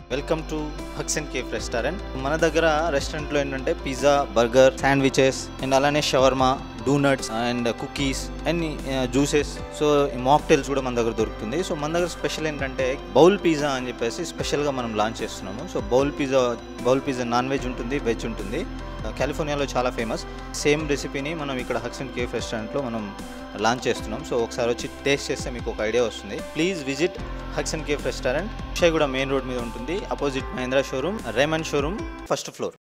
welcome to Hux and cafe restaurant మన దగ్గర రెస్టారెంట్లో ఏంటంటే పిజ్జా బర్గర్ శాండ్విచెస్ అండ్ అలానే shawarma donuts and cookies and juices so mocktails కూడా మన దగ్గర దొరుకుతుంది సో మన దగ్గర స్పెషల్ ఏంటంటే బౌల్ పిజ్జా అని చెప్పేసి స్పెషల్గా మనం లాంచ్ చేస్తున్నాము so bowl pizza bowl pizza non veg ఉంటుంది వెజ్ ఉంటుంది కాలిఫోర్నియాలో చాలా ఫేమస్ సేమ్ రెసిపీని మనం ఇక్కడ హక్స్ అండ్ కేఫ్ రెస్టారెంట్లో మనం లాంచ్ చేస్తున్నాం సో ఒకసారి వచ్చి టేస్ట్ చేస్తే మీకు ఒక ఐడియా వస్తుంది ప్లీజ్ విజిట్ హక్స్ అండ్ కేఫ్ రెస్టారెంట్ కూడా మెయిన్ రోడ్ మీద ఉంటుంది opposite Mahindra showroom Raymond showroom first floor